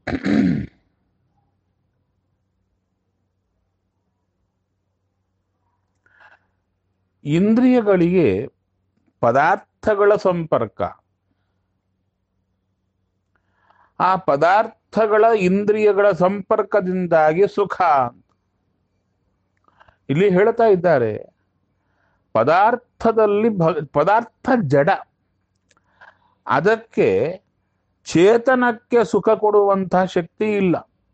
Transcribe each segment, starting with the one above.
ಇಂದ್ರಿಯಗಳಿಗೆ ಪದಾರ್ಥಗಳ ಸಂಪರ್ಕ ಆ ಪದಾರ್ಥಗಳ ಇಂದ್ರಿಯಗಳ ಸಂಪರ್ಕದಿಂದಾಗಿ ಸುಖ ಅಂತ ಇಲ್ಲಿ ಹೇಳ್ತಾ ಇದ್ದಾರೆ ಪದಾರ್ಥದಲ್ಲಿ ಭ ಪದಾರ್ಥ ಜಡ ಅದಕ್ಕೆ ಚೇತನಕ್ಕೆ ಸುಖ ಕೊಡುವಂತಹ ಶಕ್ತಿ ಇಲ್ಲ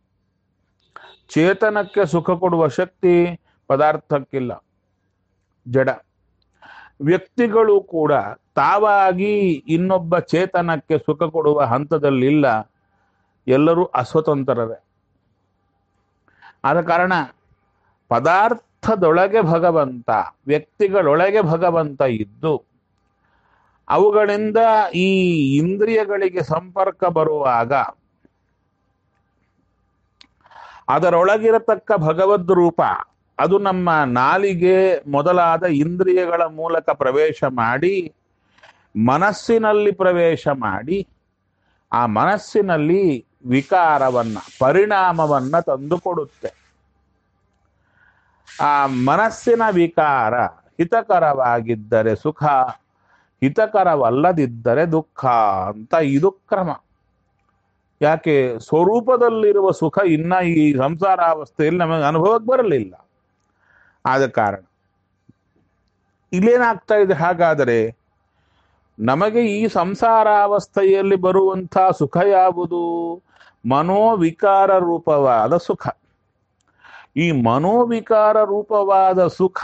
ಚೇತನಕ್ಕೆ ಸುಖ ಕೊಡುವ ಶಕ್ತಿ ಪದಾರ್ಥಕ್ಕಿಲ್ಲ ಜಡ ವ್ಯಕ್ತಿಗಳು ಕೂಡ ತಾವಾಗಿ ಇನ್ನೊಬ್ಬ ಚೇತನಕ್ಕೆ ಸುಖ ಕೊಡುವ ಹಂತದಲ್ಲಿಲ್ಲ ಎಲ್ಲರೂ ಅಸ್ವತಂತ್ರರೇ ಆದ ಕಾರಣ ಪದಾರ್ಥದೊಳಗೆ ಭಗವಂತ ವ್ಯಕ್ತಿಗಳೊಳಗೆ ಭಗವಂತ ಇದ್ದು ಅವುಗಳಿಂದ ಈ ಇಂದ್ರಿಯಗಳಿಗೆ ಸಂಪರ್ಕ ಬರುವಾಗ ಅದರೊಳಗಿರತಕ್ಕ ಭಗವದ್ ರೂಪ ಅದು ನಮ್ಮ ನಾಲಿಗೆ ಮೊದಲಾದ ಇಂದ್ರಿಯಗಳ ಮೂಲಕ ಪ್ರವೇಶ ಮಾಡಿ ಮನಸ್ಸಿನಲ್ಲಿ ಪ್ರವೇಶ ಮಾಡಿ ಆ ಮನಸ್ಸಿನಲ್ಲಿ ವಿಕಾರವನ್ನ ಪರಿಣಾಮವನ್ನ ತಂದುಕೊಡುತ್ತೆ ಆ ಮನಸ್ಸಿನ ವಿಕಾರ ಹಿತಕರವಾಗಿದ್ದರೆ ಸುಖ ಹಿತಕರವಲ್ಲದಿದ್ದರೆ ದುಃಖ ಅಂತ ಇದು ಕ್ರಮ ಯಾಕೆ ಸ್ವರೂಪದಲ್ಲಿರುವ ಸುಖ ಇನ್ನ ಈ ಸಂಸಾರಾವಸ್ಥೆಯಲ್ಲಿ ನಮಗೆ ಅನುಭವಕ್ಕೆ ಬರಲಿಲ್ಲ ಆದ ಕಾರಣ ಇಲ್ಲೇನಾಗ್ತಾ ಇದೆ ಹಾಗಾದರೆ ನಮಗೆ ಈ ಸಂಸಾರಾವಸ್ಥೆಯಲ್ಲಿ ಬರುವಂಥ ಸುಖ ಯಾವುದು ಮನೋವಿಕಾರ ರೂಪವಾದ ಸುಖ ಈ ಮನೋವಿಕಾರ ರೂಪವಾದ ಸುಖ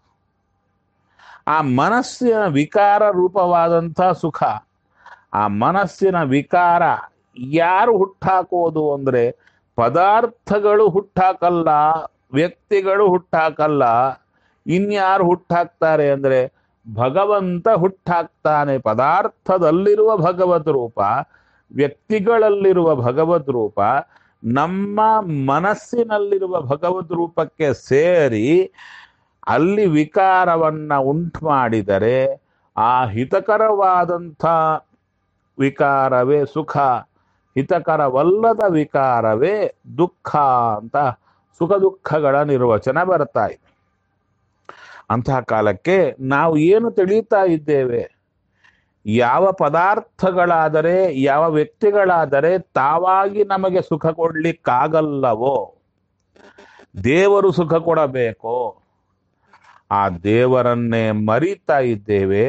ಆ ಮನಸ್ಸಿನ ವಿಕಾರ ರೂಪವಾದಂಥ ಸುಖ ಆ ಮನಸ್ಸಿನ ವಿಕಾರ ಯಾರು ಹುಟ್ಟಾಕೋದು ಅಂದ್ರೆ ಪದಾರ್ಥಗಳು ಹುಟ್ಟಾಕಲ್ಲ ವ್ಯಕ್ತಿಗಳು ಹುಟ್ಟಾಕಲ್ಲ ಇನ್ಯಾರು ಹುಟ್ಟಾಕ್ತಾರೆ ಅಂದ್ರೆ ಭಗವಂತ ಹುಟ್ಟಾಕ್ತಾನೆ ಪದಾರ್ಥದಲ್ಲಿರುವ ಭಗವದ್ ರೂಪ ವ್ಯಕ್ತಿಗಳಲ್ಲಿರುವ ಭಗವದ್ ರೂಪ ನಮ್ಮ ಮನಸ್ಸಿನಲ್ಲಿರುವ ಭಗವದ್ ರೂಪಕ್ಕೆ ಸೇರಿ ಅಲ್ಲಿ ವಿಕಾರವನ್ನ ಉಂಟು ಮಾಡಿದರೆ ಆ ಹಿತಕರವಾದಂಥ ವಿಕಾರವೇ ಸುಖ ಹಿತಕರವಲ್ಲದ ವಿಕಾರವೇ ದುಃಖ ಅಂತ ಸುಖ ದುಃಖಗಳ ನಿರ್ವಚನ ಬರ್ತಾ ಇದೆ ಅಂತಹ ಕಾಲಕ್ಕೆ ನಾವು ಏನು ತಿಳಿಯುತ್ತಾ ಇದ್ದೇವೆ ಯಾವ ಪದಾರ್ಥಗಳಾದರೆ ಯಾವ ವ್ಯಕ್ತಿಗಳಾದರೆ ತಾವಾಗಿ ನಮಗೆ ಸುಖ ಕೊಡ್ಲಿಕ್ಕಾಗಲ್ಲವೋ ದೇವರು ಸುಖ ಕೊಡಬೇಕೋ ಆ ದೇವರನ್ನೇ ಮರಿತಾ ಇದ್ದೇವೆ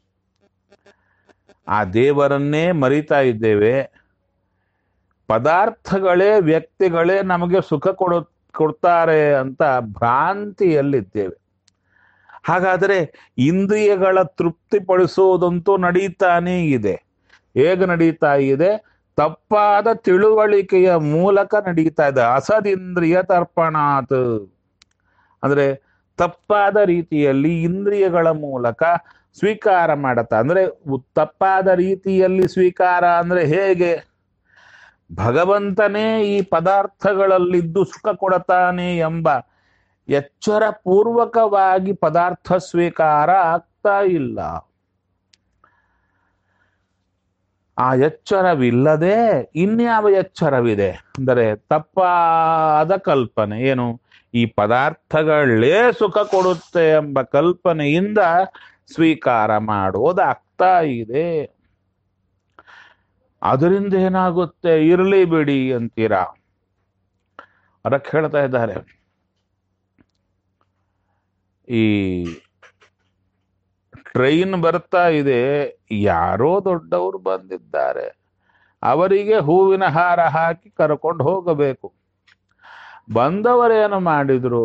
ಆ ದೇವರನ್ನೇ ಮರಿತಾ ಇದ್ದೇವೆ ಪದಾರ್ಥಗಳೇ ವ್ಯಕ್ತಿಗಳೇ ನಮಗೆ ಸುಖ ಕೊಡು ಕೊಡ್ತಾರೆ ಅಂತ ಭ್ರಾಂತಿಯಲ್ಲಿದ್ದೇವೆ ಹಾಗಾದರೆ ಇಂದ್ರಿಯಗಳ ತೃಪ್ತಿಪಡಿಸುವುದಂತೂ ನಡೀತಾನೇ ಇದೆ ಹೇಗೆ ನಡೀತಾ ಇದೆ ತಪ್ಪಾದ ತಿಳುವಳಿಕೆಯ ಮೂಲಕ ನಡೀತಾ ಇದೆ ಅಸದಿಂದ್ರಿಯ ತರ್ಪಣಾತ್ ಅಂದ್ರೆ ತಪ್ಪಾದ ರೀತಿಯಲ್ಲಿ ಇಂದ್ರಿಯಗಳ ಮೂಲಕ ಸ್ವೀಕಾರ ಮಾಡತ್ತ ಅಂದ್ರೆ ಉ- ತಪ್ಪಾದ ರೀತಿಯಲ್ಲಿ ಸ್ವೀಕಾರ ಅಂದ್ರೆ ಹೇಗೆ ಭಗವಂತನೇ ಈ ಪದಾರ್ಥಗಳಲ್ಲಿದ್ದು ಸುಖ ಕೊಡತಾನೆ ಎಂಬ ಎಚ್ಚರ ಪೂರ್ವಕವಾಗಿ ಪದಾರ್ಥ ಸ್ವೀಕಾರ ಆಗ್ತಾ ಇಲ್ಲ ಆ ಎಚ್ಚರವಿಲ್ಲದೆ ಇನ್ಯಾವ ಎಚ್ಚರವಿದೆ ಅಂದರೆ ತಪ್ಪಾದ ಕಲ್ಪನೆ ಏನು ಈ ಪದಾರ್ಥಗಳೇ ಸುಖ ಕೊಡುತ್ತೆ ಎಂಬ ಕಲ್ಪನೆಯಿಂದ ಸ್ವೀಕಾರ ಮಾಡೋದಾಗ್ತಾ ಇದೆ ಅದರಿಂದ ಏನಾಗುತ್ತೆ ಇರಲಿ ಬಿಡಿ ಅಂತೀರಾ ಅದಕ್ಕೆ ಹೇಳ್ತಾ ಇದ್ದಾರೆ ಈ ಟ್ರೈನ್ ಬರ್ತಾ ಇದೆ ಯಾರೋ ದೊಡ್ಡವರು ಬಂದಿದ್ದಾರೆ ಅವರಿಗೆ ಹೂವಿನ ಹಾರ ಹಾಕಿ ಕರ್ಕೊಂಡು ಹೋಗಬೇಕು ಬಂದವರೇನು ಮಾಡಿದ್ರು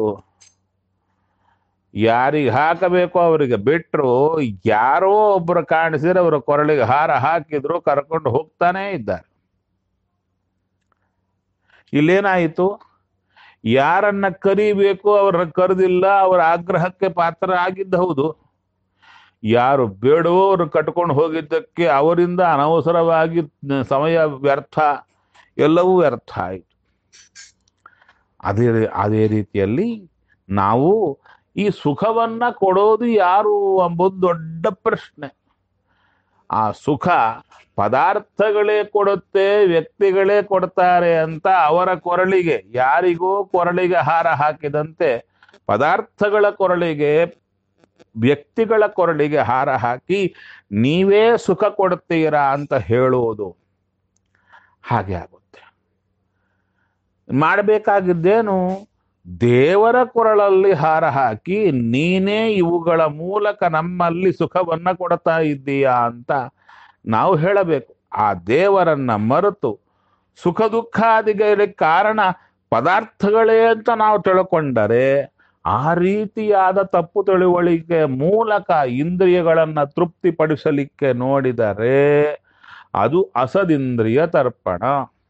ಯಾರಿಗೆ ಹಾಕಬೇಕು ಅವರಿಗೆ ಬಿಟ್ರು ಯಾರೋ ಒಬ್ರು ಕಾಣಿಸಿದ್ರೆ ಅವರ ಕೊರಳಿಗೆ ಹಾರ ಹಾಕಿದ್ರು ಕರ್ಕೊಂಡು ಹೋಗ್ತಾನೇ ಇದ್ದಾರೆ ಇಲ್ಲೇನಾಯಿತು ಯಾರನ್ನ ಕರಿಬೇಕು ಅವ್ರನ್ನ ಕರೆದಿಲ್ಲ ಅವರ ಆಗ್ರಹಕ್ಕೆ ಪಾತ್ರ ಆಗಿದ್ದ ಹೌದು ಯಾರು ಬೇಡವೋ ಅವರು ಕಟ್ಕೊಂಡು ಹೋಗಿದ್ದಕ್ಕೆ ಅವರಿಂದ ಅನವಸರವಾಗಿ ಸಮಯ ವ್ಯರ್ಥ ಎಲ್ಲವೂ ವ್ಯರ್ಥ ಆಯಿತು ಅದೇ ಅದೇ ರೀತಿಯಲ್ಲಿ ನಾವು ಈ ಸುಖವನ್ನ ಕೊಡೋದು ಯಾರು ಎಂಬುದು ದೊಡ್ಡ ಪ್ರಶ್ನೆ ಆ ಸುಖ ಪದಾರ್ಥಗಳೇ ಕೊಡುತ್ತೆ ವ್ಯಕ್ತಿಗಳೇ ಕೊಡ್ತಾರೆ ಅಂತ ಅವರ ಕೊರಳಿಗೆ ಯಾರಿಗೋ ಕೊರಳಿಗೆ ಹಾರ ಹಾಕಿದಂತೆ ಪದಾರ್ಥಗಳ ಕೊರಳಿಗೆ ವ್ಯಕ್ತಿಗಳ ಕೊರಳಿಗೆ ಹಾರ ಹಾಕಿ ನೀವೇ ಸುಖ ಕೊಡ್ತೀರಾ ಅಂತ ಹೇಳುವುದು ಹಾಗೆ ಆಗುತ್ತೆ ಮಾಡಬೇಕಾಗಿದ್ದೇನು ದೇವರ ಕೊರಳಲ್ಲಿ ಹಾರ ಹಾಕಿ ನೀನೇ ಇವುಗಳ ಮೂಲಕ ನಮ್ಮಲ್ಲಿ ಸುಖವನ್ನ ಕೊಡ್ತಾ ಇದ್ದೀಯಾ ಅಂತ ನಾವು ಹೇಳಬೇಕು ಆ ದೇವರನ್ನ ಮರೆತು ಸುಖ ದುಃಖಾದಿಗಳಿಗೆ ಕಾರಣ ಪದಾರ್ಥಗಳೇ ಅಂತ ನಾವು ತಿಳ್ಕೊಂಡರೆ ಆ ರೀತಿಯಾದ ತಪ್ಪು ತಿಳುವಳಿಕೆ ಮೂಲಕ ಇಂದ್ರಿಯಗಳನ್ನ ತೃಪ್ತಿಪಡಿಸಲಿಕ್ಕೆ ನೋಡಿದರೆ ಅದು ಅಸದಿಂದ್ರಿಯ ತರ್ಪಣ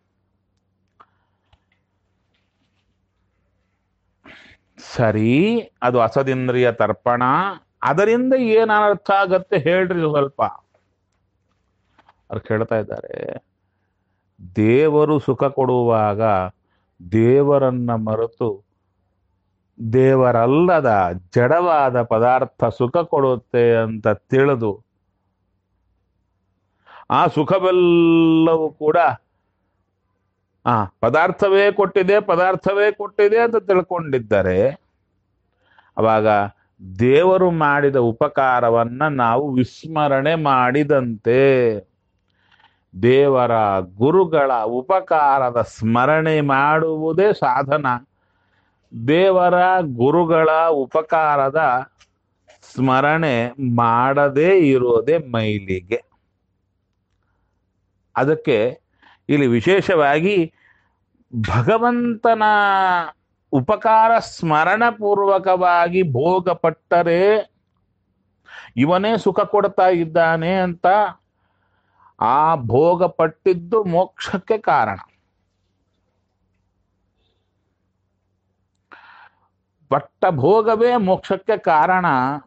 ಸರಿ ಅದು ಅಸದಿಂದ್ರಿಯ ತರ್ಪಣ ಅದರಿಂದ ಏನ್ ಅರ್ಥ ಆಗತ್ತೆ ಹೇಳ್ರಿ ಸ್ವಲ್ಪ ಅವ್ರು ಕೇಳ್ತಾ ಇದ್ದಾರೆ ದೇವರು ಸುಖ ಕೊಡುವಾಗ ದೇವರನ್ನ ಮರೆತು ದೇವರಲ್ಲದ ಜಡವಾದ ಪದಾರ್ಥ ಸುಖ ಕೊಡುತ್ತೆ ಅಂತ ತಿಳಿದು ಆ ಸುಖವೆಲ್ಲವೂ ಕೂಡ ಆ ಪದಾರ್ಥವೇ ಕೊಟ್ಟಿದೆ ಪದಾರ್ಥವೇ ಕೊಟ್ಟಿದೆ ಅಂತ ತಿಳ್ಕೊಂಡಿದ್ದರೆ ಅವಾಗ ದೇವರು ಮಾಡಿದ ಉಪಕಾರವನ್ನ ನಾವು ವಿಸ್ಮರಣೆ ಮಾಡಿದಂತೆ ದೇವರ ಗುರುಗಳ ಉಪಕಾರದ ಸ್ಮರಣೆ ಮಾಡುವುದೇ ಸಾಧನ ದೇವರ ಗುರುಗಳ ಉಪಕಾರದ ಸ್ಮರಣೆ ಮಾಡದೇ ಇರೋದೇ ಮೈಲಿಗೆ ಅದಕ್ಕೆ ಇಲ್ಲಿ ವಿಶೇಷವಾಗಿ ಭಗವಂತನ ಉಪಕಾರ ಸ್ಮರಣ ಪೂರ್ವಕವಾಗಿ ಭೋಗಪಟ್ಟರೆ ಇವನೇ ಸುಖ ಕೊಡ್ತಾ ಇದ್ದಾನೆ ಅಂತ ಆ ಭೋಗ ಪಟ್ಟಿದ್ದು ಮೋಕ್ಷಕ್ಕೆ ಕಾರಣ ಪಟ್ಟ ಭೋಗವೇ ಮೋಕ್ಷಕ್ಕೆ ಕಾರಣ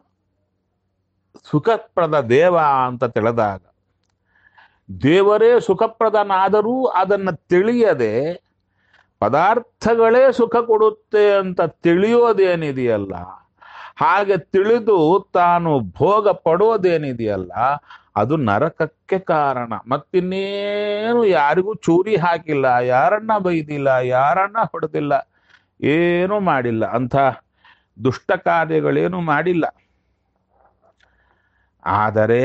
ಸುಖಪ್ರದ ದೇವ ಅಂತ ತಿಳಿದಾಗ ದೇವರೇ ಸುಖಪ್ರದನಾದರೂ ಅದನ್ನ ತಿಳಿಯದೆ ಪದಾರ್ಥಗಳೇ ಸುಖ ಕೊಡುತ್ತೆ ಅಂತ ತಿಳಿಯೋದೇನಿದೆಯಲ್ಲ ಹಾಗೆ ತಿಳಿದು ತಾನು ಭೋಗ ಪಡೋದೇನಿದೆಯಲ್ಲ ಅದು ನರಕಕ್ಕೆ ಕಾರಣ ಮತ್ತಿನ್ನೇನು ಯಾರಿಗೂ ಚೂರಿ ಹಾಕಿಲ್ಲ ಯಾರನ್ನ ಬೈದಿಲ್ಲ ಯಾರನ್ನ ಹೊಡೆದಿಲ್ಲ ಏನೂ ಮಾಡಿಲ್ಲ ಅಂಥ ದುಷ್ಟ ಕಾರ್ಯಗಳೇನು ಮಾಡಿಲ್ಲ ಆದರೆ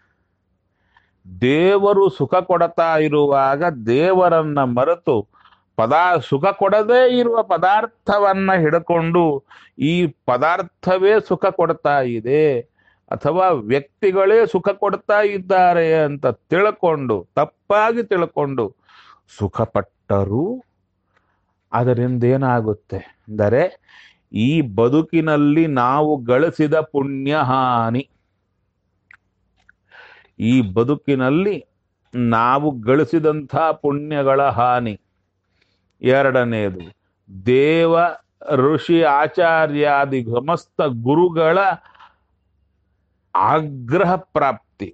ದೇವರು ಸುಖ ಕೊಡ್ತಾ ಇರುವಾಗ ದೇವರನ್ನ ಮರೆತು ಪದಾ ಸುಖ ಕೊಡದೇ ಇರುವ ಪದಾರ್ಥವನ್ನ ಹಿಡ್ಕೊಂಡು ಈ ಪದಾರ್ಥವೇ ಸುಖ ಕೊಡ್ತಾ ಇದೆ ಅಥವಾ ವ್ಯಕ್ತಿಗಳೇ ಸುಖ ಕೊಡ್ತಾ ಇದ್ದಾರೆ ಅಂತ ತಿಳ್ಕೊಂಡು ತಪ್ಪಾಗಿ ತಿಳ್ಕೊಂಡು ಸುಖಪಟ್ಟರೂ ಅದರಿಂದ ಏನಾಗುತ್ತೆ ಅಂದರೆ ಈ ಬದುಕಿನಲ್ಲಿ ನಾವು ಗಳಿಸಿದ ಪುಣ್ಯ ಹಾನಿ ಈ ಬದುಕಿನಲ್ಲಿ ನಾವು ಗಳಿಸಿದಂಥ ಪುಣ್ಯಗಳ ಹಾನಿ ಎರಡನೆಯದು ದೇವ ಋಷಿ ಆಚಾರ್ಯಾದಿ ಸಮಸ್ತ ಗುರುಗಳ ಆಗ್ರಹ ಪ್ರಾಪ್ತಿ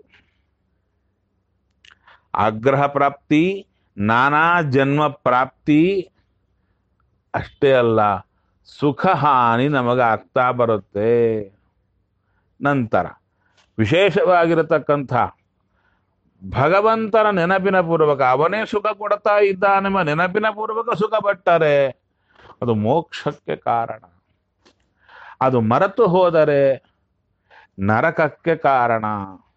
ಆಗ್ರಹ ಪ್ರಾಪ್ತಿ ನಾನಾ ಜನ್ಮ ಪ್ರಾಪ್ತಿ ಅಷ್ಟೇ ಅಲ್ಲ ಸುಖ ಹಾನಿ ನಮಗೆ ಆಗ್ತಾ ಬರುತ್ತೆ ನಂತರ ವಿಶೇಷವಾಗಿರತಕ್ಕಂಥ ಭಗವಂತನ ನೆನಪಿನ ಪೂರ್ವಕ ಅವನೇ ಸುಖ ಕೊಡ್ತಾ ಇದ್ದಾನೆಂಬ ನೆನಪಿನ ಪೂರ್ವಕ ಸುಖ ಪಟ್ಟರೆ ಅದು ಮೋಕ್ಷಕ್ಕೆ ಕಾರಣ ಅದು ಮರೆತು ಹೋದರೆ ನರಕಕ್ಕೆ ಕಾರಣ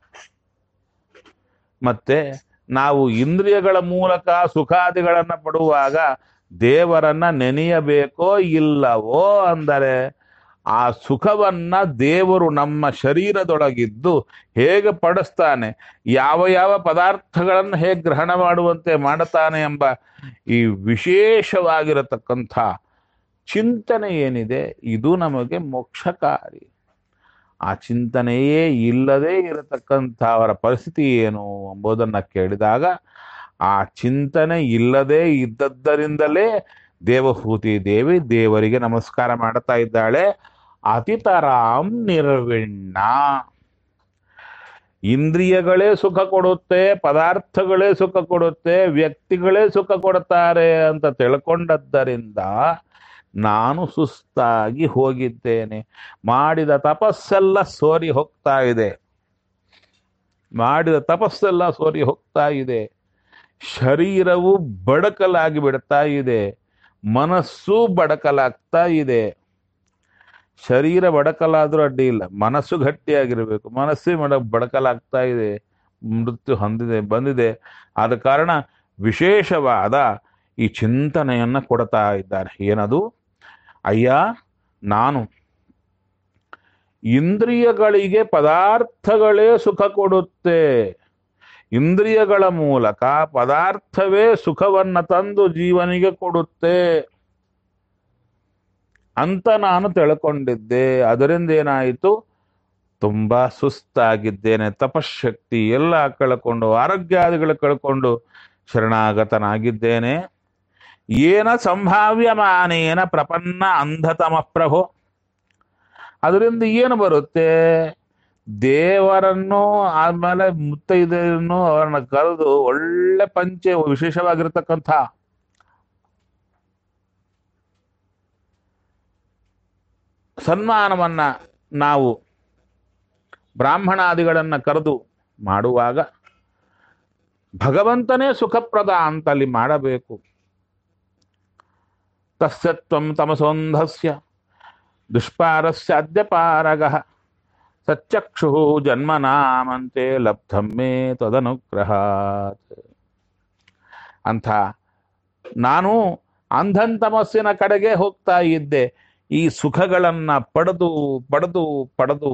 ಮತ್ತೆ ನಾವು ಇಂದ್ರಿಯಗಳ ಮೂಲಕ ಸುಖಾದಿಗಳನ್ನ ಪಡುವಾಗ ದೇವರನ್ನ ನೆನೆಯಬೇಕೋ ಇಲ್ಲವೋ ಅಂದರೆ ಆ ಸುಖವನ್ನ ದೇವರು ನಮ್ಮ ಶರೀರದೊಳಗಿದ್ದು ಹೇಗೆ ಪಡಿಸ್ತಾನೆ ಯಾವ ಯಾವ ಪದಾರ್ಥಗಳನ್ನು ಹೇಗೆ ಗ್ರಹಣ ಮಾಡುವಂತೆ ಮಾಡುತ್ತಾನೆ ಎಂಬ ಈ ವಿಶೇಷವಾಗಿರತಕ್ಕಂಥ ಚಿಂತನೆ ಏನಿದೆ ಇದು ನಮಗೆ ಮೋಕ್ಷಕಾರಿ ಆ ಚಿಂತನೆಯೇ ಇಲ್ಲದೆ ಇರತಕ್ಕಂಥ ಅವರ ಪರಿಸ್ಥಿತಿ ಏನು ಎಂಬುದನ್ನು ಕೇಳಿದಾಗ ಆ ಚಿಂತನೆ ಇಲ್ಲದೆ ಇದ್ದದ್ದರಿಂದಲೇ ದೇವಹೂತಿ ದೇವಿ ದೇವರಿಗೆ ನಮಸ್ಕಾರ ಮಾಡ್ತಾ ಇದ್ದಾಳೆ ಅತಿತರಾಂ ನಿರ್ವಿಣ್ಣ ಇಂದ್ರಿಯಗಳೇ ಸುಖ ಕೊಡುತ್ತೆ ಪದಾರ್ಥಗಳೇ ಸುಖ ಕೊಡುತ್ತೆ ವ್ಯಕ್ತಿಗಳೇ ಸುಖ ಕೊಡ್ತಾರೆ ಅಂತ ತಿಳ್ಕೊಂಡದ್ದರಿಂದ ನಾನು ಸುಸ್ತಾಗಿ ಹೋಗಿದ್ದೇನೆ ಮಾಡಿದ ತಪಸ್ಸೆಲ್ಲ ಸೋರಿ ಹೋಗ್ತಾ ಇದೆ ಮಾಡಿದ ತಪಸ್ಸೆಲ್ಲ ಸೋರಿ ಹೋಗ್ತಾ ಇದೆ ಶರೀರವು ಬಡಕಲಾಗಿ ಬಿಡ್ತಾ ಇದೆ ಮನಸ್ಸು ಬಡಕಲಾಗ್ತಾ ಇದೆ ಶರೀರ ಬಡಕಲಾದ್ರೂ ಅಡ್ಡಿ ಇಲ್ಲ ಮನಸ್ಸು ಗಟ್ಟಿಯಾಗಿರ್ಬೇಕು ಮನಸ್ಸೇ ಮಡ ಬಡಕಲಾಗ್ತಾ ಇದೆ ಮೃತ್ಯು ಹೊಂದಿದೆ ಬಂದಿದೆ ಆದ ಕಾರಣ ವಿಶೇಷವಾದ ಈ ಚಿಂತನೆಯನ್ನ ಕೊಡ್ತಾ ಇದ್ದಾರೆ ಏನದು ಅಯ್ಯ ನಾನು ಇಂದ್ರಿಯಗಳಿಗೆ ಪದಾರ್ಥಗಳೇ ಸುಖ ಕೊಡುತ್ತೆ ಇಂದ್ರಿಯಗಳ ಮೂಲಕ ಪದಾರ್ಥವೇ ಸುಖವನ್ನ ತಂದು ಜೀವನಿಗೆ ಕೊಡುತ್ತೆ ಅಂತ ನಾನು ತಿಳ್ಕೊಂಡಿದ್ದೆ ಅದರಿಂದ ಏನಾಯಿತು ತುಂಬಾ ಸುಸ್ತಾಗಿದ್ದೇನೆ ತಪಶಕ್ತಿ ಎಲ್ಲ ಕಳ್ಕೊಂಡು ಆರೋಗ್ಯಾದಿಗಳು ಕಳ್ಕೊಂಡು ಶರಣಾಗತನಾಗಿದ್ದೇನೆ ಏನ ಸಂಭಾವ್ಯಮಾನೇನ ಪ್ರಪನ್ನ ಅಂಧತಮ ಪ್ರಭೋ ಅದರಿಂದ ಏನು ಬರುತ್ತೆ ದೇವರನ್ನು ಆದ್ಮೇಲೆ ಮುತ್ತೈದೆಯನ್ನು ಅವರನ್ನ ಕರೆದು ಒಳ್ಳೆ ಪಂಚೆ ವಿಶೇಷವಾಗಿರ್ತಕ್ಕಂಥ ಸನ್ಮಾನವನ್ನ ನಾವು ಬ್ರಾಹ್ಮಣಾದಿಗಳನ್ನ ಕರೆದು ಮಾಡುವಾಗ ಭಗವಂತನೇ ಸುಖಪ್ರದ ಅಂತ ಅಲ್ಲಿ ಮಾಡಬೇಕು ತಸ್ಯತ್ವಂ ತಮಸೋಂಧಸ್ಯ ದುಷ್ಪಾರಸ್ಯ ಅದ್ಯಪಾರಗ ಸಚ್ಚಕ್ಷು ಜನ್ಮನಾಮಂತೆ ಲಬ್ಧಂ ಮೇ ತದನುಗ್ರಹಾತ್ ಅಂಥ ನಾನು ಅಂಧನ್ ತಮಸ್ಸಿನ ಕಡೆಗೆ ಹೋಗ್ತಾ ಇದ್ದೆ ಈ ಸುಖಗಳನ್ನ ಪಡೆದು ಪಡೆದು ಪಡೆದು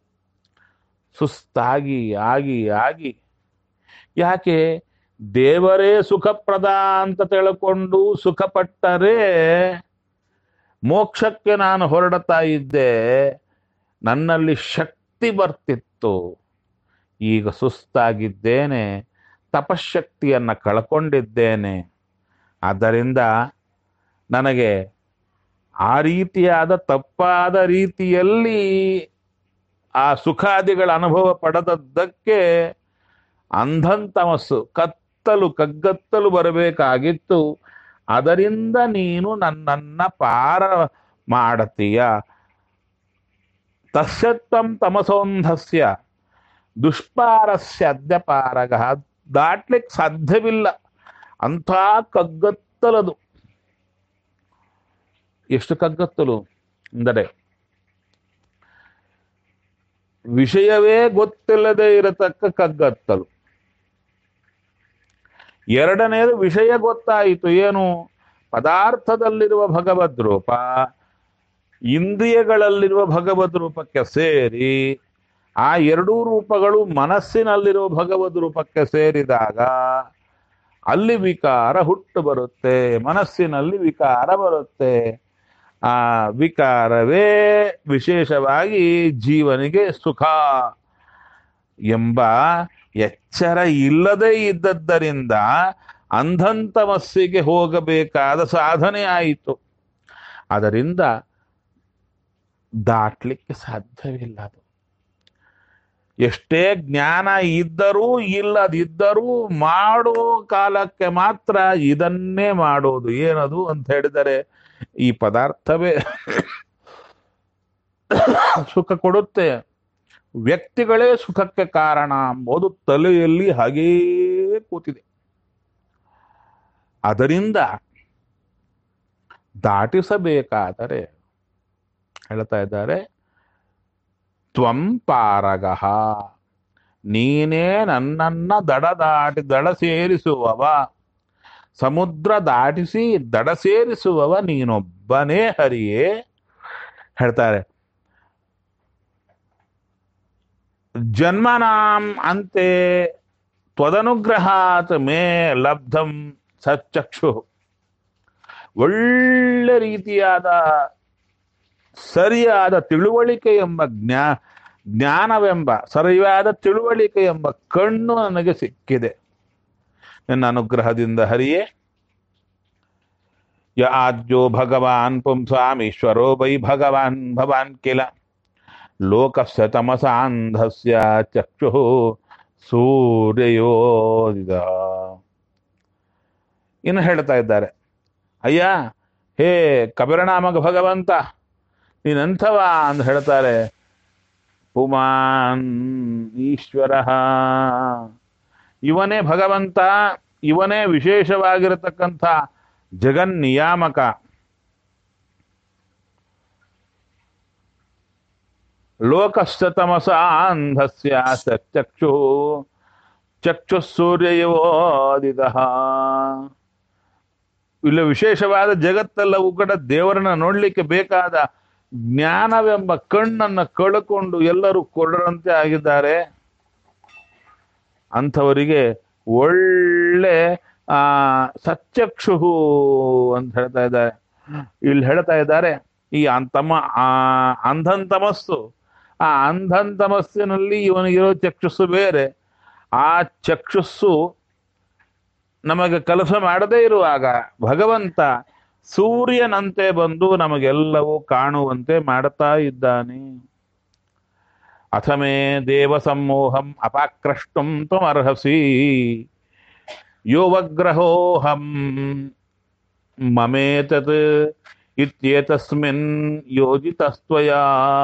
ಸುಸ್ತಾಗಿ ಆಗಿ ಆಗಿ ಯಾಕೆ ದೇವರೇ ಸುಖಪ್ರದ ಅಂತ ತಿಳ್ಕೊಂಡು ಸುಖಪಟ್ಟರೆ ಮೋಕ್ಷಕ್ಕೆ ನಾನು ಹೊರಡ್ತಾ ಇದ್ದೆ ನನ್ನಲ್ಲಿ ಶಕ್ತಿ ಬರ್ತಿತ್ತು ಈಗ ಸುಸ್ತಾಗಿದ್ದೇನೆ ತಪಶಕ್ತಿಯನ್ನ ಕಳ್ಕೊಂಡಿದ್ದೇನೆ ಆದ್ದರಿಂದ ನನಗೆ ಆ ರೀತಿಯಾದ ತಪ್ಪಾದ ರೀತಿಯಲ್ಲಿ ಆ ಸುಖಾದಿಗಳ ಅನುಭವ ಪಡೆದದ್ದಕ್ಕೆ ಅಂಧಂತಮಸ್ಸು ಕತ್ತಲು ಕಗ್ಗತ್ತಲು ಬರಬೇಕಾಗಿತ್ತು ಅದರಿಂದ ನೀನು ನನ್ನನ್ನ ಪಾರ ಮಾಡತೀಯ ತಸ್ಯತ್ವಂ ತಮಸೋಂಧಸ್ಯ ದುಷ್ಪಾರಸ್ಯ ಅದ್ಯಪಾರಗ ದಾಟ್ಲಿಕ್ಕೆ ಸಾಧ್ಯವಿಲ್ಲ ಅಂಥ ಕಗ್ಗತ್ತಲದು ಎಷ್ಟು ಕಗ್ಗತ್ತಲು ಅಂದರೆ ವಿಷಯವೇ ಗೊತ್ತಿಲ್ಲದೆ ಇರತಕ್ಕ ಕಗ್ಗತ್ತಲು ಎರಡನೇದು ವಿಷಯ ಗೊತ್ತಾಯಿತು ಏನು ಪದಾರ್ಥದಲ್ಲಿರುವ ಭಗವದ್ ರೂಪ ಇಂದ್ರಿಯಗಳಲ್ಲಿರುವ ಭಗವದ್ ರೂಪಕ್ಕೆ ಸೇರಿ ಆ ಎರಡೂ ರೂಪಗಳು ಮನಸ್ಸಿನಲ್ಲಿರುವ ಭಗವದ್ ರೂಪಕ್ಕೆ ಸೇರಿದಾಗ ಅಲ್ಲಿ ವಿಕಾರ ಹುಟ್ಟು ಬರುತ್ತೆ ಮನಸ್ಸಿನಲ್ಲಿ ವಿಕಾರ ಬರುತ್ತೆ ಆ ವಿಕಾರವೇ ವಿಶೇಷವಾಗಿ ಜೀವನಿಗೆ ಸುಖ ಎಂಬ ಎಚ್ಚರ ಇಲ್ಲದೇ ಇದ್ದದ್ದರಿಂದ ಅಂಧಂತಮಸ್ಸಿಗೆ ಹೋಗಬೇಕಾದ ಸಾಧನೆ ಆಯಿತು ಅದರಿಂದ ದಾಟ್ಲಿಕ್ಕೆ ಸಾಧ್ಯವಿಲ್ಲ ಅದು ಎಷ್ಟೇ ಜ್ಞಾನ ಇದ್ದರೂ ಇಲ್ಲದಿದ್ದರೂ ಮಾಡೋ ಕಾಲಕ್ಕೆ ಮಾತ್ರ ಇದನ್ನೇ ಮಾಡೋದು ಏನದು ಅಂತ ಹೇಳಿದರೆ ಈ ಪದಾರ್ಥವೇ ಸುಖ ಕೊಡುತ್ತೆ ವ್ಯಕ್ತಿಗಳೇ ಸುಖಕ್ಕೆ ಕಾರಣ ಎಂಬುದು ತಲೆಯಲ್ಲಿ ಹಾಗೇ ಕೂತಿದೆ ಅದರಿಂದ ದಾಟಿಸಬೇಕಾದರೆ ಹೇಳ್ತಾ ಇದ್ದಾರೆ ತ್ವಂ ಪಾರಗಃ ನೀನೇ ನನ್ನನ್ನ ದಡ ದಾಟಿ ದಡ ಸೇರಿಸುವವ ಸಮುದ್ರ ದಾಟಿಸಿ ದಡ ಸೇರಿಸುವವ ನೀನೊಬ್ಬನೇ ಹರಿಯೇ ಹೇಳ್ತಾರೆ ಜನ್ಮನಾಂ ಅಂತೆ ತ್ವದನುಗ್ರಹಾತ್ ಮೇ ಲಬ್ಧಂ ಸಚ್ಚಕ್ಷು ಒಳ್ಳೆ ರೀತಿಯಾದ ಸರಿಯಾದ ತಿಳುವಳಿಕೆ ಎಂಬ ಜ್ಞಾ ಜ್ಞಾನವೆಂಬ ಸರಿಯಾದ ತಿಳುವಳಿಕೆ ಎಂಬ ಕಣ್ಣು ನನಗೆ ಸಿಕ್ಕಿದೆ ನಿನ್ನ ಅನುಗ್ರಹದಿಂದ ಹರಿಯೇ ಯ ಆದ್ಯೋ ಭಗವಾನ್ ಪುಂಸಾಮೀಶ್ವರೋ ವೈ ಭಗವಾನ್ ಭವಾನ್ ಕಿಲ ಲೋಕಸ್ಯ ತಮಸಾಂಧಸ್ಯ ಚಕ್ಷು ಸೂರ್ಯೋದಿದ ಇನ್ನು ಹೇಳ್ತಾ ಇದ್ದಾರೆ ಅಯ್ಯ ಹೇ ಕಬೀರನಾಮಕ ಭಗವಂತ ನೀನಂಥವ ಅಂತ ಹೇಳ್ತಾರೆ ಪುಮಾನ್ ಈಶ್ವರ ಇವನೇ ಭಗವಂತ ಇವನೇ ವಿಶೇಷವಾಗಿರತಕ್ಕಂಥ ಜಗನ್ನಿಯಾಮಕ ಲೋಕಸ್ಥ ತಮಸ ಅಂಧಸ್ಯ ಸಚಕ್ಷು ಚಕ್ಷು ಸೂರ್ಯಯೋದಿತ ಇಲ್ಲ ವಿಶೇಷವಾದ ಜಗತ್ತೆಲ್ಲವೂ ಕೂಡ ದೇವರನ್ನ ನೋಡ್ಲಿಕ್ಕೆ ಬೇಕಾದ ಜ್ಞಾನವೆಂಬ ಕಣ್ಣನ್ನ ಕಳ್ಕೊಂಡು ಎಲ್ಲರೂ ಕೊಡರಂತೆ ಆಗಿದ್ದಾರೆ ಅಂಥವರಿಗೆ ಒಳ್ಳೆ ಆ ಸತ್ಯಕ್ಷು ಅಂತ ಹೇಳ್ತಾ ಇದ್ದಾರೆ ಇಲ್ಲಿ ಹೇಳ್ತಾ ಇದ್ದಾರೆ ಈ ಅಂತಮ ಆ ಅಂಧನ್ ತಮಸ್ಸು ಆ ಅಂಧನ್ ತಮಸ್ಸಿನಲ್ಲಿ ಇವನಿಗಿರೋ ಚಕ್ಷುಸ್ಸು ಬೇರೆ ಆ ಚಕ್ಷುಸ್ಸು ನಮಗೆ ಕೆಲಸ ಮಾಡದೇ ಇರುವಾಗ ಭಗವಂತ ಸೂರ್ಯನಂತೆ ಬಂದು ನಮಗೆಲ್ಲವೂ ಕಾಣುವಂತೆ ಮಾಡುತ್ತಾ ಇದ್ದಾನೆ ಅಥಮೇ ದೇವ ಸಮೋಹಂ ಅಪಾಕ್ರಷ್ಟುಂ ತ್ವಮರ್ಹಸಿ ಯೋವಗ್ರಹೋಹಂ ಮಮೇತತ್ ಇತ್ಯೇತಸ್ಮಿನ್ ಯೋಜಿತಸ್ತ್ವಯ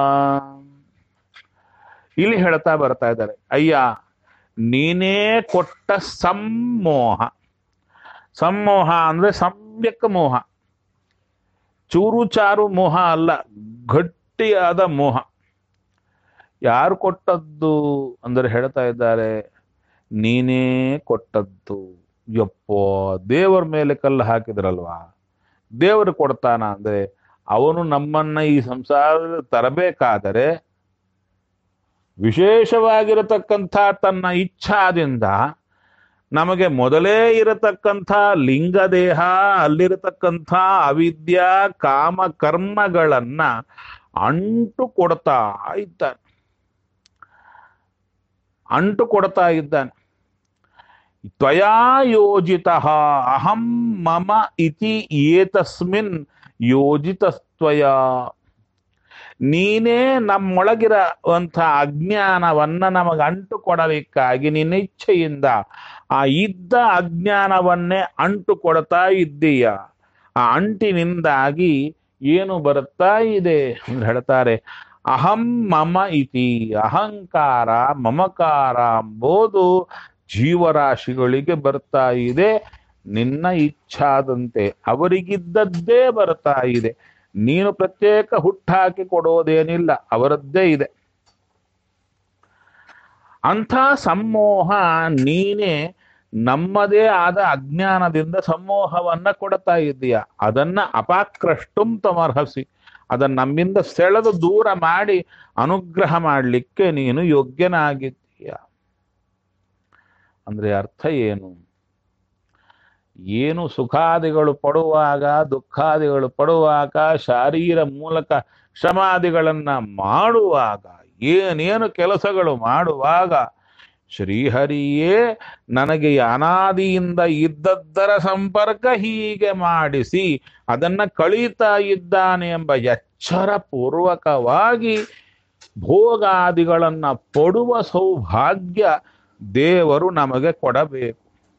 ಇಲ್ಲಿ ಹೇಳ್ತಾ ಬರ್ತಾ ಇದ್ದಾರೆ ಅಯ್ಯ ನೀನೇ ಕೊಟ್ಟ ಸಮ್ಮೋಹ ಸಮ್ಮೋಹ ಅಂದ್ರೆ ಸಮ್ಯಕ್ ಮೋಹ ಚೂರು ಚಾರು ಮೋಹ ಅಲ್ಲ ಗಟ್ಟಿಯಾದ ಮೋಹ ಯಾರು ಕೊಟ್ಟದ್ದು ಅಂದ್ರೆ ಹೇಳ್ತಾ ಇದ್ದಾರೆ ನೀನೇ ಕೊಟ್ಟದ್ದು ಯಪ್ಪೋ ದೇವರ ಮೇಲೆ ಕಲ್ಲು ಹಾಕಿದ್ರಲ್ವಾ ದೇವರು ಕೊಡ್ತಾನ ಅಂದ್ರೆ ಅವನು ನಮ್ಮನ್ನ ಈ ಸಂಸಾರದಲ್ಲಿ ತರಬೇಕಾದರೆ ವಿಶೇಷವಾಗಿರತಕ್ಕಂಥ ತನ್ನ ಇಚ್ಛಾದಿಂದ ನಮಗೆ ಮೊದಲೇ ಇರತಕ್ಕಂಥ ಲಿಂಗದೇಹ ಅಲ್ಲಿರತಕ್ಕಂಥ ಅವಿದ್ಯಾ ಕಾಮ ಕರ್ಮಗಳನ್ನ ಅಂಟು ಕೊಡ್ತಾ ಇದ್ದಾನೆ ಅಂಟು ಕೊಡ್ತಾ ಇದ್ದಾನೆ ತ್ವಯಾ ಯೋಜಿತ ಅಹಂ ಮಮ ಇತಿ ಏತಸ್ಮಿನ್ ಯೋಜಿತಸ್ತ್ವಯ ನೀನೇ ನಮ್ಮೊಳಗಿರುವಂಥ ಅಜ್ಞಾನವನ್ನ ನಮಗೆ ಅಂಟು ಕೊಡಲಿಕ್ಕಾಗಿ ನಿನ್ನ ಇಚ್ಛೆಯಿಂದ ಆ ಇದ್ದ ಅಜ್ಞಾನವನ್ನೇ ಅಂಟು ಕೊಡ್ತಾ ಇದ್ದೀಯ ಆ ಅಂಟಿನಿಂದಾಗಿ ಏನು ಬರುತ್ತಾ ಇದೆ ಅಂತ ಹೇಳ್ತಾರೆ ಅಹಂ ಮಮ ಇತಿ ಅಹಂಕಾರ ಮಮಕಾರ ಎಂಬುದು ಜೀವರಾಶಿಗಳಿಗೆ ಬರ್ತಾ ಇದೆ ನಿನ್ನ ಇಚ್ಛಾದಂತೆ ಅವರಿಗಿದ್ದದ್ದೇ ಬರ್ತಾ ಇದೆ ನೀನು ಪ್ರತ್ಯೇಕ ಹುಟ್ಟಾಕಿ ಕೊಡೋದೇನಿಲ್ಲ ಅವರದ್ದೇ ಇದೆ ಅಂಥ ಸಮೋಹ ನೀನೇ ನಮ್ಮದೇ ಆದ ಅಜ್ಞಾನದಿಂದ ಸಮೋಹವನ್ನ ಕೊಡ್ತಾ ಇದ್ದೀಯ ಅದನ್ನ ಅಪಾಕ್ರಷ್ಟುಂ ತಮರ್ಹಸಿ ಅದನ್ನ ನಮ್ಮಿಂದ ಸೆಳೆದು ದೂರ ಮಾಡಿ ಅನುಗ್ರಹ ಮಾಡಲಿಕ್ಕೆ ನೀನು ಯೋಗ್ಯನಾಗಿದ್ದೀಯ ಅಂದ್ರೆ ಅರ್ಥ ಏನು ಏನು ಸುಖಾದಿಗಳು ಪಡುವಾಗ ದುಃಖಾದಿಗಳು ಪಡುವಾಗ ಶಾರೀರ ಮೂಲಕ ಶ್ರಮಾದಿಗಳನ್ನ ಮಾಡುವಾಗ ಏನೇನು ಕೆಲಸಗಳು ಮಾಡುವಾಗ ಶ್ರೀಹರಿಯೇ ನನಗೆ ಅನಾದಿಯಿಂದ ಇದ್ದದ್ದರ ಸಂಪರ್ಕ ಹೀಗೆ ಮಾಡಿಸಿ ಅದನ್ನ ಕಳೀತಾ ಇದ್ದಾನೆ ಎಂಬ ಎಚ್ಚರ ಪೂರ್ವಕವಾಗಿ ಭೋಗಾದಿಗಳನ್ನ ಪಡುವ ಸೌಭಾಗ್ಯ ದೇವರು ನಮಗೆ ಕೊಡಬೇಕು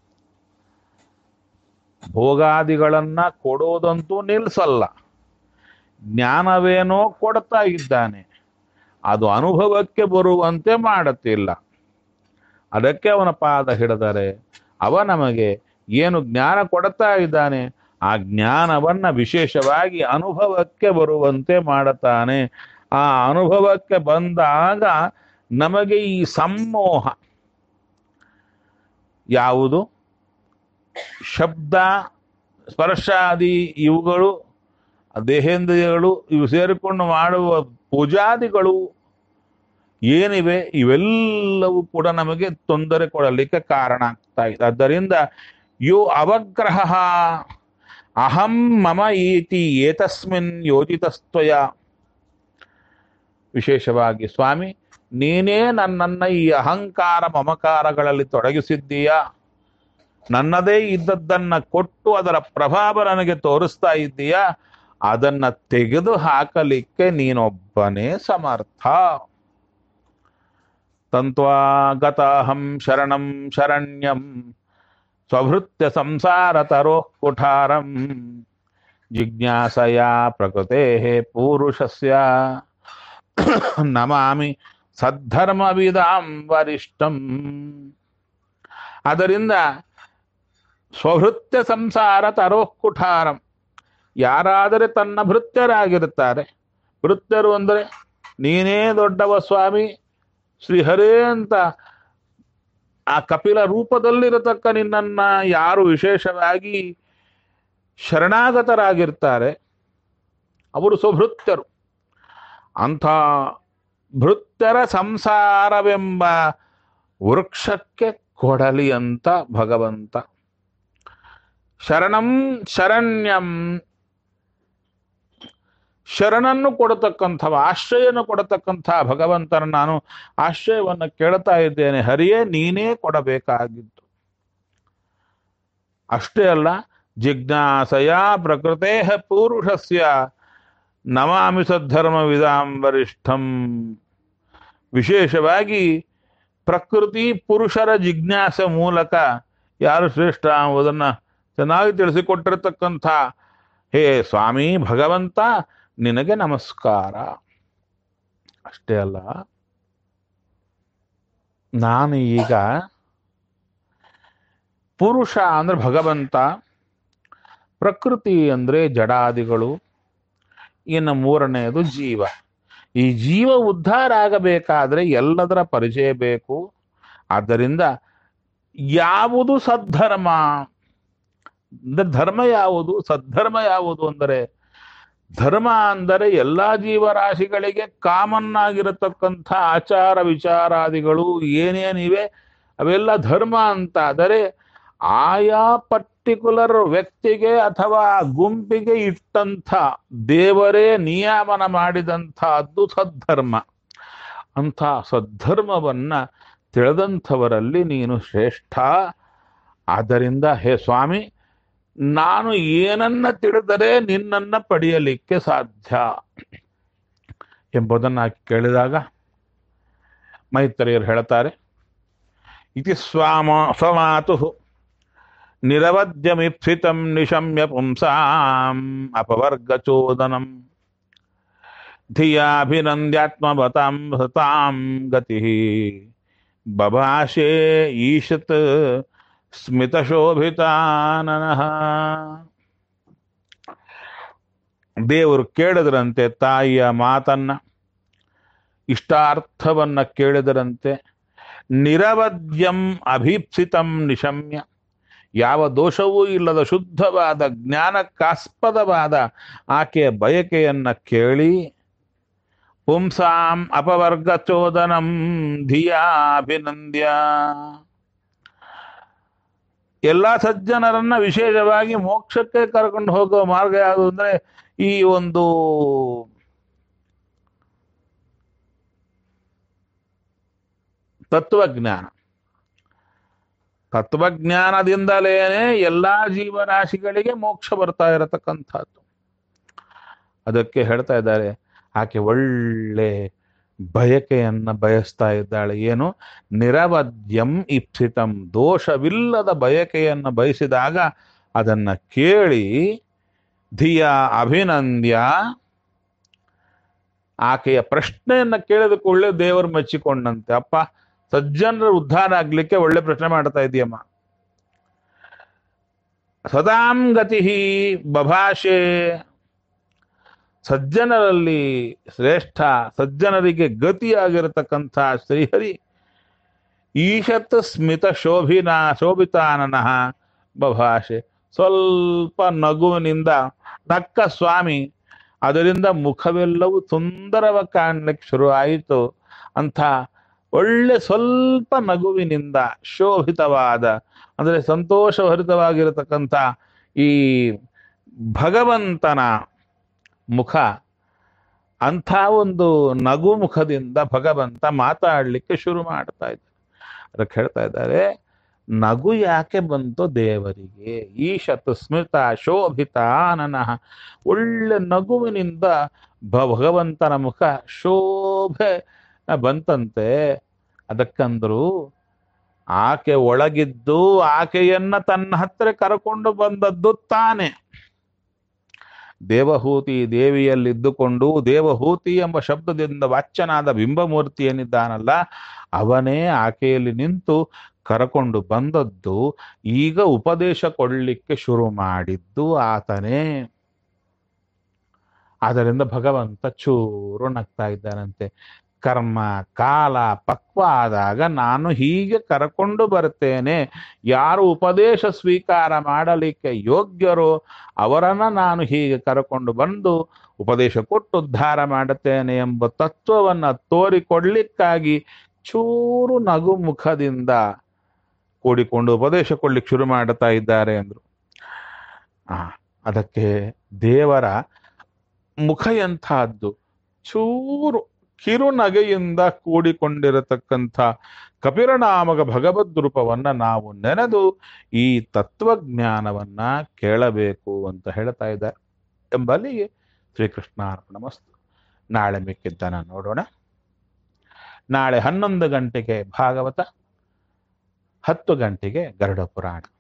ಭೋಗಾದಿಗಳನ್ನ ಕೊಡೋದಂತೂ ನಿಲ್ಸಲ್ಲ ಜ್ಞಾನವೇನೋ ಕೊಡ್ತಾ ಇದ್ದಾನೆ ಅದು ಅನುಭವಕ್ಕೆ ಬರುವಂತೆ ಮಾಡುತ್ತಿಲ್ಲ ಅದಕ್ಕೆ ಅವನ ಪಾದ ಹಿಡಿದರೆ ಅವ ನಮಗೆ ಏನು ಜ್ಞಾನ ಕೊಡ್ತಾ ಇದ್ದಾನೆ ಆ ಜ್ಞಾನವನ್ನ ವಿಶೇಷವಾಗಿ ಅನುಭವಕ್ಕೆ ಬರುವಂತೆ ಮಾಡುತ್ತಾನೆ ಆ ಅನುಭವಕ್ಕೆ ಬಂದಾಗ ನಮಗೆ ಈ ಸಮ್ಮೋಹ ಯಾವುದು ಶಬ್ದ ಸ್ಪರ್ಶಾದಿ ಇವುಗಳು ದೇಹೇಂದ್ರಿಯಗಳು ಇವು ಸೇರಿಕೊಂಡು ಮಾಡುವ ಪೂಜಾದಿಗಳು ಏನಿವೆ ಇವೆಲ್ಲವೂ ಕೂಡ ನಮಗೆ ತೊಂದರೆ ಕೊಡಲಿಕ್ಕೆ ಕಾರಣ ಆಗ್ತಾ ಇದೆ ಆದ್ದರಿಂದ ಯೋ ಅವಗ್ರಹ ಅಹಂ ಮಮ ಈತಿ ಏತಸ್ಮಿನ್ ಯೋಜಿತಸ್ತ್ವಯ ವಿಶೇಷವಾಗಿ ಸ್ವಾಮಿ ನೀನೇ ನನ್ನನ್ನ ಈ ಅಹಂಕಾರ ಮಮಕಾರಗಳಲ್ಲಿ ತೊಡಗಿಸಿದ್ದೀಯಾ ನನ್ನದೇ ಇದ್ದದ್ದನ್ನ ಕೊಟ್ಟು ಅದರ ಪ್ರಭಾವ ನನಗೆ ತೋರಿಸ್ತಾ ಇದ್ದೀಯಾ ಅದನ್ನ ತೆಗೆದು ಹಾಕಲಿಕ್ಕೆ ನೀನೊಬ್ಬನೇ ಸಮರ್ಥ ತಂತ್ವಾ ಗತಾಹಂ ಶರಣಂ ಶರಣ್ಯಂ ಸ್ವಭೃತ್ಯ ಸಂಸಾರ ತರೋ ಕುಠಾರಂ ಜಿಜ್ಞಾಸಯ ಪ್ರಕೃತೆ ಪೂರುಷಸ್ಯ ನಮಾಮಿ ಸದ್ಧರ್ಮವಿದಾಂ ವರಿಷ್ಠಂ ಅದರಿಂದ ಸ್ವಭೃತ್ಯ ಸಂಸಾರ ತರೋಕ್ಕುಠಾರಂ ಯಾರಾದರೆ ತನ್ನ ಭೃತ್ಯರಾಗಿರುತ್ತಾರೆ ಭೃತ್ಯರು ಅಂದರೆ ನೀನೇ ದೊಡ್ಡವ ಸ್ವಾಮಿ ಶ್ರೀಹರೇ ಅಂತ ಆ ಕಪಿಲ ರೂಪದಲ್ಲಿರತಕ್ಕ ನಿನ್ನನ್ನ ಯಾರು ವಿಶೇಷವಾಗಿ ಶರಣಾಗತರಾಗಿರ್ತಾರೆ ಅವರು ಸ್ವಭೃತ್ಯರು ಅಂಥ ಭೃತ್ಯರ ಸಂಸಾರವೆಂಬ ವೃಕ್ಷಕ್ಕೆ ಕೊಡಲಿ ಅಂತ ಭಗವಂತ ಶರಣಂ ಶರಣ್ಯಂ ಶರಣನ್ನು ಕೊಡತಕ್ಕಂಥವ ಆಶ್ರಯನ ಕೊಡತಕ್ಕಂಥ ಭಗವಂತನ ನಾನು ಆಶ್ರಯವನ್ನು ಕೇಳ್ತಾ ಇದ್ದೇನೆ ಹರಿಯೇ ನೀನೇ ಕೊಡಬೇಕಾಗಿತ್ತು ಅಷ್ಟೇ ಅಲ್ಲ ಜಿಜ್ಞಾಸಯ ಪ್ರಕೃತೇ ಪೂರುಷಸ್ಯ ನಮಾಮಿ ಸದ್ಧರ್ಮ ವಿಧಾಂ ವರಿಷ್ಠಂ ವಿಶೇಷವಾಗಿ ಪ್ರಕೃತಿ ಪುರುಷರ ಜಿಜ್ಞಾಸೆ ಮೂಲಕ ಯಾರು ಶ್ರೇಷ್ಠ ಎಂಬುದನ್ನು ಚೆನ್ನಾಗಿ ತಿಳಿಸಿಕೊಟ್ಟಿರತಕ್ಕಂಥ ಹೇ ಸ್ವಾಮಿ ಭಗವಂತ ನಿನಗೆ ನಮಸ್ಕಾರ ಅಷ್ಟೇ ಅಲ್ಲ ನಾನು ಈಗ ಪುರುಷ ಅಂದ್ರೆ ಭಗವಂತ ಪ್ರಕೃತಿ ಅಂದ್ರೆ ಜಡಾದಿಗಳು ಇನ್ನು ಮೂರನೆಯದು ಜೀವ ಈ ಜೀವ ಉದ್ಧಾರ ಆಗಬೇಕಾದ್ರೆ ಎಲ್ಲದರ ಪರಿಚಯ ಬೇಕು ಆದ್ದರಿಂದ ಯಾವುದು ಸದ್ಧರ್ಮ ಅಂದ್ರೆ ಧರ್ಮ ಯಾವುದು ಸದ್ಧರ್ಮ ಯಾವುದು ಅಂದರೆ ಧರ್ಮ ಅಂದರೆ ಎಲ್ಲಾ ಜೀವರಾಶಿಗಳಿಗೆ ಕಾಮನ್ ಆಗಿರತಕ್ಕಂಥ ಆಚಾರ ವಿಚಾರಾದಿಗಳು ಏನೇನಿವೆ ಅವೆಲ್ಲ ಧರ್ಮ ಅಂತ ಆದರೆ ಆಯಾ ಪರ್ಟಿಕ್ಯುಲರ್ ವ್ಯಕ್ತಿಗೆ ಅಥವಾ ಗುಂಪಿಗೆ ಇಟ್ಟಂಥ ದೇವರೇ ನಿಯಮನ ಮಾಡಿದಂಥದ್ದು ಸದ್ಧರ್ಮ ಅಂಥ ಸದ್ಧರ್ಮವನ್ನ ತಿಳಿದಂಥವರಲ್ಲಿ ನೀನು ಶ್ರೇಷ್ಠ ಆದ್ದರಿಂದ ಹೇ ಸ್ವಾಮಿ ನಾನು ಏನನ್ನ ತಿಳಿದರೆ ನಿನ್ನನ್ನ ಪಡೆಯಲಿಕ್ಕೆ ಸಾಧ್ಯ ಎಂಬುದನ್ನು ಕೇಳಿದಾಗ ಮೈತ್ರಿಯರು ಹೇಳ್ತಾರೆ ಇತಿ ಸ್ವಾಮ ಸ್ವಮಾತು ನಿರವದ್ಯಮಿಪ್ಸಿತಂ ನಿಶಮ್ಯ ಪುಂಸಾಂ ಅಪವರ್ಗಚೋದನಂ ಧಿಯಾಭಿನಂದ್ಯಾತ್ಮವತಾಂ ಹತಾಂ ಗತಿ ಬಭಾಷೆ ಈಶತ್ ಸ್ಮಿತಶೋಭಿತಾನನಃ ದೇವರು ಕೇಳಿದ್ರಂತೆ ತಾಯಿಯ ಮಾತನ್ನ ಇಷ್ಟಾರ್ಥವನ್ನ ಕೇಳಿದರಂತೆ ನಿರವದ್ಯಂ ಅಭೀಪ್ಸಿತಂ ನಿಶಮ್ಯ ಯಾವ ದೋಷವೂ ಇಲ್ಲದ ಶುದ್ಧವಾದ ಜ್ಞಾನಕ್ಕಾಸ್ಪದವಾದ ಆಕೆಯ ಬಯಕೆಯನ್ನ ಕೇಳಿ ಪುಂಸಾಂ ಅಪವರ್ಗಚೋದನಂ ಧಿಯಾಭಿನಂದ್ಯ ಎಲ್ಲಾ ಸಜ್ಜನರನ್ನ ವಿಶೇಷವಾಗಿ ಮೋಕ್ಷಕ್ಕೆ ಕರ್ಕೊಂಡು ಹೋಗುವ ಮಾರ್ಗ ಯಾವುದು ಅಂದ್ರೆ ಈ ಒಂದು ತತ್ವಜ್ಞಾನ ತತ್ವಜ್ಞಾನದಿಂದಲೇನೆ ಎಲ್ಲಾ ಜೀವರಾಶಿಗಳಿಗೆ ಮೋಕ್ಷ ಬರ್ತಾ ಇರತಕ್ಕಂಥದ್ದು ಅದಕ್ಕೆ ಹೇಳ್ತಾ ಇದ್ದಾರೆ ಆಕೆ ಒಳ್ಳೆ ಬಯಕೆಯನ್ನ ಬಯಸ್ತಾ ಇದ್ದಾಳೆ ಏನು ನಿರವದ್ಯಂ ಇಪ್ಸಿತಂ ದೋಷವಿಲ್ಲದ ಬಯಕೆಯನ್ನು ಬಯಸಿದಾಗ ಅದನ್ನ ಕೇಳಿ ಧಿಯ ಅಭಿನಂದ್ಯ ಆಕೆಯ ಪ್ರಶ್ನೆಯನ್ನ ಕೇಳಿದ ಕೂಡಲೇ ದೇವರು ಮೆಚ್ಚಿಕೊಂಡಂತೆ ಅಪ್ಪ ಸಜ್ಜನರ ಉದ್ಧಾರ ಆಗ್ಲಿಕ್ಕೆ ಒಳ್ಳೆ ಪ್ರಶ್ನೆ ಮಾಡ್ತಾ ಇದೆಯಮ್ಮ ಸದಾಂ ಗತಿ ಬಭಾಷೆ ಸಜ್ಜನರಲ್ಲಿ ಶ್ರೇಷ್ಠ ಸಜ್ಜನರಿಗೆ ಗತಿಯಾಗಿರತಕ್ಕಂಥ ಶ್ರೀಹರಿ ಈಶತ್ ಸ್ಮಿತ ಶೋಭಿನ ಶೋಭಿತಾನನಃ ಬಭಾಷೆ ಸ್ವಲ್ಪ ನಗುವಿನಿಂದ ನಕ್ಕ ಸ್ವಾಮಿ ಅದರಿಂದ ಮುಖವೆಲ್ಲವೂ ಸುಂದರವಾಗಿ ಕಾಣಲಿಕ್ಕೆ ಶುರು ಆಯಿತು ಅಂಥ ಒಳ್ಳೆ ಸ್ವಲ್ಪ ನಗುವಿನಿಂದ ಶೋಭಿತವಾದ ಅಂದರೆ ಸಂತೋಷಭರಿತವಾಗಿರತಕ್ಕಂಥ ಈ ಭಗವಂತನ ಮುಖ ಅಂಥ ಒಂದು ನಗು ಮುಖದಿಂದ ಭಗವಂತ ಮಾತಾಡಲಿಕ್ಕೆ ಶುರು ಮಾಡ್ತಾ ಇದ್ದಾರೆ ಅದಕ್ಕೆ ಹೇಳ್ತಾ ಇದ್ದಾರೆ ನಗು ಯಾಕೆ ಬಂತು ದೇವರಿಗೆ ಈಶತ್ ಸ್ಮಿತ ಶೋಭಿತ ನನಃ ಒಳ್ಳೆ ನಗುವಿನಿಂದ ಭ- ಭಗವಂತನ ಮುಖ ಶೋಭೆ ಬಂತಂತೆ ಅದಕ್ಕಂದ್ರು ಆಕೆ ಒಳಗಿದ್ದು ಆಕೆಯನ್ನ ತನ್ನ ಹತ್ತಿರ ಕರ್ಕೊಂಡು ಬಂದದ್ದು ತಾನೆ ದೇವಹೂತಿ ದೇವಿಯಲ್ಲಿದ್ದುಕೊಂಡು ದೇವಹೂತಿ ಎಂಬ ಶಬ್ದದಿಂದ ವಾಚ್ಯನಾದ ಬಿಂಬಮೂರ್ತಿ ಏನಿದ್ದಾನಲ್ಲ ಅವನೇ ಆಕೆಯಲ್ಲಿ ನಿಂತು ಕರಕೊಂಡು ಬಂದದ್ದು ಈಗ ಉಪದೇಶ ಕೊಡಲಿಕ್ಕೆ ಶುರು ಮಾಡಿದ್ದು ಆತನೇ ಆದ್ದರಿಂದ ಭಗವಂತ ಚೂರು ನಗ್ತಾ ಇದ್ದಾನಂತೆ ಕರ್ಮ ಕಾಲ ಪಕ್ವ ಆದಾಗ ನಾನು ಹೀಗೆ ಕರಕೊಂಡು ಬರ್ತೇನೆ ಯಾರು ಉಪದೇಶ ಸ್ವೀಕಾರ ಮಾಡಲಿಕ್ಕೆ ಯೋಗ್ಯರೋ ಅವರನ್ನ ನಾನು ಹೀಗೆ ಕರಕೊಂಡು ಬಂದು ಉಪದೇಶ ಕೊಟ್ಟು ಉದ್ಧಾರ ಮಾಡುತ್ತೇನೆ ಎಂಬ ತತ್ವವನ್ನು ತೋರಿಕೊಡ್ಲಿಕ್ಕಾಗಿ ಚೂರು ನಗು ಮುಖದಿಂದ ಕೂಡಿಕೊಂಡು ಉಪದೇಶ ಕೊಡ್ಲಿಕ್ಕೆ ಶುರು ಮಾಡುತ್ತಾ ಇದ್ದಾರೆ ಅಂದ್ರು ಆ ಅದಕ್ಕೆ ದೇವರ ಮುಖ ಎಂಥದ್ದು ಚೂರು ಕಿರುನಗೆಯಿಂದ ಕೂಡಿಕೊಂಡಿರತಕ್ಕಂಥ ಕಪಿರನಾಮಕ ಭಗವದ್ ರೂಪವನ್ನ ನಾವು ನೆನೆದು ಈ ತತ್ವಜ್ಞಾನವನ್ನ ಕೇಳಬೇಕು ಅಂತ ಹೇಳ್ತಾ ಇದ್ದಾರೆ ಎಂಬಲ್ಲಿಗೆ ಶ್ರೀಕೃಷ್ಣಾರ್ಪಣ ಮಸ್ತು ನಾಳೆ ಮಿಕ್ಕಿದ್ದನ ನೋಡೋಣ ನಾಳೆ ಹನ್ನೊಂದು ಗಂಟೆಗೆ ಭಾಗವತ ಹತ್ತು ಗಂಟೆಗೆ ಗರುಡ ಪುರಾಣ